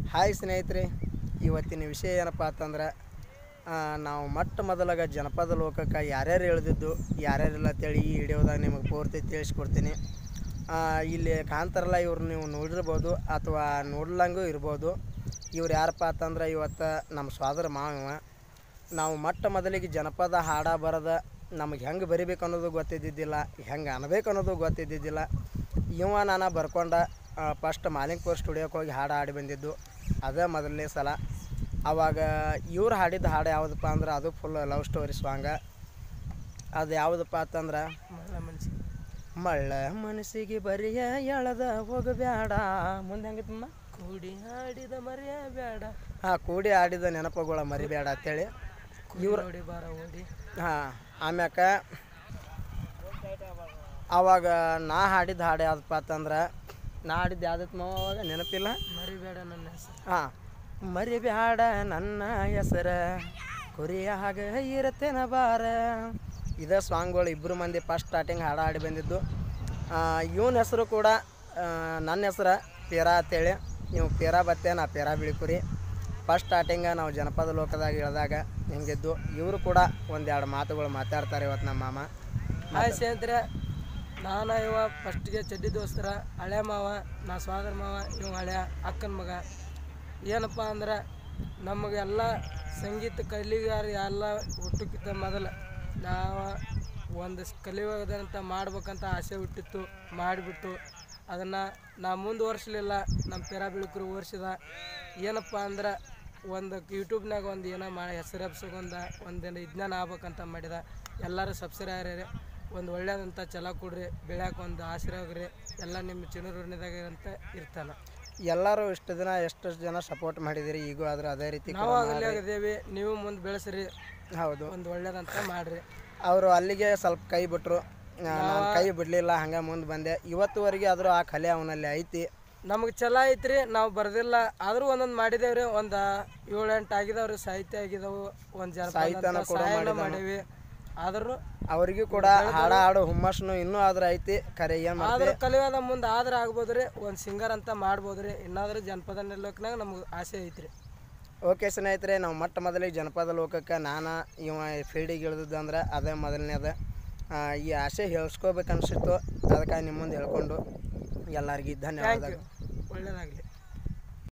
hi ಸ್ನೇಹಿತರೆ ಇವತ್ತಿನ ವಿಷಯ ಏನಪ್ಪ ಅಂತಂದ್ರೆ ಆ, ನಾವು ಮೊಟ್ಟ ಮೊದಲಾಗ ಜನಪದ ಲೋಕಕ್ಕೆ ಯಾರ್ಯಾರು ಇಳಿದಿದ್ದು ಯಾರ್ಯಾರಿಲ್ಲ ಅಂತೇಳಿ ಈ ವಿಡಿಯೋದಾಗ ನಿಮಗೆ ಪೂರ್ತಿ ತಿಳಿಸ್ಕೊಡ್ತೀನಿ ಆ, ಇಲ್ಲಿ ಕಾಣ್ತಾರಲ್ಲ ಇವ್ರು ನೀವು ನೋಡಿರ್ಬೋದು ಅಥವಾ ನೋಡ್ಲಂಗೂ ಇರ್ಬೋದು ಇವ್ರು ಯಾರಪ್ಪ ಅಂತಂದ್ರೆ ಇವತ್ತು ನಮ್ಮ ಸೋದರ ಮಾವ ನಾವು ಮೊಟ್ಟ ಮೊದಲಿಗೆ ಜನಪದ ಹಾಡ ಬರದ ನಮಗೆ ಹೆಂಗೆ ಬರಿಬೇಕು ಅನ್ನೋದು ಗೊತ್ತಿದ್ದಿದ್ದಿಲ್ಲ ಹೆಂಗೆ ಅನ್ಬೇಕು ಅನ್ನೋದು ಗೊತ್ತಿದ್ದಿದ್ದಿಲ್ಲ ಇವ ನಾನು ಬರ್ಕೊಂಡ ಫಸ್ಟ್ ಮಾಲಿಂಗ್ಪುರ್ ಸ್ಟುಡಿಯೋಕ್ಕೆ ಹೋಗಿ ಹಾಡು ಹಾಡಿ ಬಂದಿದ್ದು ಅದೇ ಮೊದಲನೇ ಸಲ ಅವಾಗ ಇವ್ರು ಹಾಡಿದ ಹಾಡು ಯಾವುದಪ್ಪ ಅಂದ್ರೆ ಅದು ಫುಲ್ ಲವ್ ಸ್ಟೋರಿ ಸಾಂಗ ಅದು ಯಾವುದಪ್ಪ ಅಂತಂದ್ರೆ ಮಳ್ಳ ಮನಸ್ಸಿಗೆ ಬರಿಯ ಎಳದ ಹೋಗಬ್ಯಾಡ ಮುಂದೆ ಹೆಂಗಿತ್ತಮ್ಮ ಕೂಡಿ ಹಾಡಿದ ಮರೆಯ ಬೇಡ ಹಾಂ ಕೂಡಿ ಆಡಿದ ನೆನಪುಗಳ ಮರಿಬೇಡ ಅಂತೇಳಿ ಇವ್ರು ನೋಡಿ ಬಾರ ಓಡಿ ಹಾಂ ಆಮ್ಯಾಕ ಅವಾಗ ನಾ ಹಾಡಿದ ಹಾಡು ಯಾವುದಪ್ಪ ಅಂತಂದ್ರೆ ನಾ ಹಾಡಿದ್ದು ಯಾವ್ದಕ್ಕೆ ಮಾವ ಅವಾಗ ನೆನಪಿಲ್ಲ ಮರಿಬೇಡ ನನ್ನ ಹೆಸರು ಹಾಂ ಮರಿಬ್ಯಾಡ ನನ್ನ ಹೆಸರ ಕುರಿಯಾಗ ಇರತ್ತೇನ ಬಾರ ಇದೇ ಸಾಂಗ್ಗಳು ಇಬ್ಬರು ಮಂದಿ ಫಸ್ಟ್ ಸ್ಟಾರ್ಟಿಂಗ್ ಹಾಡು ಹಾಡಿ ಬಂದಿದ್ದು ಇವನ ಹೆಸರು ಕೂಡ ಆ, ನನ್ನ ಹೆಸರು ಪೇರಾ ಅಂತೇಳಿ ನೀವು ಪೇರಾ ಬತ್ತೆ ನಾ ಪೇರಾ ಬಿಳಿಕುರಿ ಫಸ್ಟ್ ಸ್ಟಾರ್ಟಿಂಗ ನಾವು ಜನಪದ ಲೋಕದಾಗ ಇಳಿದಾಗ ಹಿಂಗಿದ್ದು ಇವರು ಕೂಡ ಒಂದೆರಡು ಮಾತುಗಳು ಮಾತಾಡ್ತಾರೆ ಇವತ್ತು ನಮ್ಮ ಮಾಮ ಹಾಯ್ ಸ್ನೇಹಿತರೆ ನಾನು ಇವ ಫಸ್ಟ್ಗೆ ಚಡ್ಡಿ ದೋಸ್ತರ ಹಳೆ ಮಾವ ನಾ ಸ್ವಾದರ ಮಾವ ಇವ ಹಳೆಯ ಅಕ್ಕನ ಮಗ ಏನಪ್ಪ ಅಂದ್ರೆ ನಮಗೆಲ್ಲ ಸಂಗೀತ ಕಲಿಗಾರ ಎಲ್ಲ ಹುಟ್ಟಕ್ಕಿಂತ ಮೊದಲು ನಾವು ಒಂದು ಕಲಿಯೋದಂತ ಮಾಡ್ಬೇಕಂತ ಆಸೆ ಹುಟ್ಟಿತ್ತು ಮಾಡಿಬಿಟ್ಟು ಅದನ್ನು ನಾ ಮುಂದುವರ್ಸಲಿಲ್ಲ ನಮ್ಮ ಪೆರ ಬಿಳುಕರು ಓರ್ಸಿದ ಏನಪ್ಪ ಅಂದ್ರೆ ಒಂದು ಯೂಟ್ಯೂಬ್ನಾಗ ಒಂದು ಏನೋ ಮಾಡಿ ಹೆಸರು ಎಬ್ಸಕೊಂಡ ಒಂದು ವಿಜ್ಞಾನ ಆಗ್ಬೇಕಂತ ಮಾಡಿದ ಎಲ್ಲರೂ ಸಬ್ಸ್ಕ್ರೈಬರ್ ಒಂದು ಒಳ್ಳೇದಂತ ಛಲ ಕೊಡ್ರಿ ಬೆಳ್ಯಾಕ ಒಂದು ಆಶೀರ್ವಾಗ್ರಿ ಎಲ್ಲ ನಿಮ್ಮ ಚಿನ್ನೂರಿನಾಗ ಅಂತ ಇರ್ತಾನೆ ಎಲ್ಲರೂ ಇಷ್ಟು ದಿನ ಎಷ್ಟು ಜನ ಸಪೋರ್ಟ್ ಮಾಡಿದ್ದೀರಿ ಈಗೂ ಆದ್ರೆ ಅದೇ ರೀತಿ ನಾವು ಆಗಲೇ ಆಗಿದ್ದೇವೆ ನೀವು ಮುಂದೆ ಬೆಳೆಸ್ರಿ ಹೌದು ಒಂದು ಒಳ್ಳೇದಂತ ಮಾಡ್ರಿ ಅವರು ಅಲ್ಲಿಗೆ ಸ್ವಲ್ಪ ಕೈ ಬಿಟ್ರು ನಾನು ಕೈ ಬಿಡಲಿಲ್ಲ ಹಂಗೆ ಮುಂದೆ ಬಂದೆ ಇವತ್ತುವರೆಗೆ ಆದರೂ ಆ ಕಲೆ ಅವನಲ್ಲಿ ಐತಿ ನಮಗೆ ಛಲ ಐತ್ರಿ ನಾವು ಬರ್ದಿಲ್ಲ ಆದ್ರೂ ಒಂದೊಂದು ಮಾಡಿದೇವ್ರಿ ಒಂದು ಏಳು ಎಂಟು ಆಗಿದಾವ್ರಿ ಸಾಹಿತ್ಯ ಆಗಿದಾವು ಒಂದು ಜನಪದ ಸಹಾಯನ ಮಾಡೀವಿ ಆದ್ರೂ ಅವರಿಗೂ ಕೂಡ ಹಾಡ ಹಾಡು ಹುಮ್ಮಸ್ನು ಇನ್ನೂ ಆದ್ರೆ ಐತಿ ಕರೆ ಏನು ಮಾಡಿ ಆದ್ರೂ ಕಲಿಯೋದ ಮುಂದೆ ಆದ್ರೆ ಆಗ್ಬೋದ್ರಿ ಒಂದು ಸಿಂಗರ್ ಅಂತ ಮಾಡ್ಬೋದ್ರಿ ಇನ್ನಾದ್ರೂ ಜನಪದ ನಿರ್ಲೋಕನಾಗ ನಮ್ಗೆ ಆಸೆ ಐತ್ರಿ ಓಕೆ ಸ್ನೇಹಿತರೆ ನಾವು ಮೊಟ್ಟ ಮೊದಲಿಗೆ ಜನಪದ ಲೋಕಕ್ಕೆ ನಾನು ಇವ ಫೀಲ್ಡಿಗೆ ಇಳಿದಿದ್ದು ಅಂದ್ರೆ ಅದೇ ಮೊದಲನೇದು ಆ, ಈ ಆಸೆ ಹೇಳ್ಸ್ಕೋಬೇಕು ಅನ್ಸಿತ್ತು ಅದಕ್ಕೆ ನಿಮ್ಮ ಮುಂದೆ ಹೇಳ್ಕೊಂಡು ಎಲ್ಲರಿಗೂ ಧನ್ಯವಾದಗಳು ಒಳ್ಳೇದಾಗಲಿ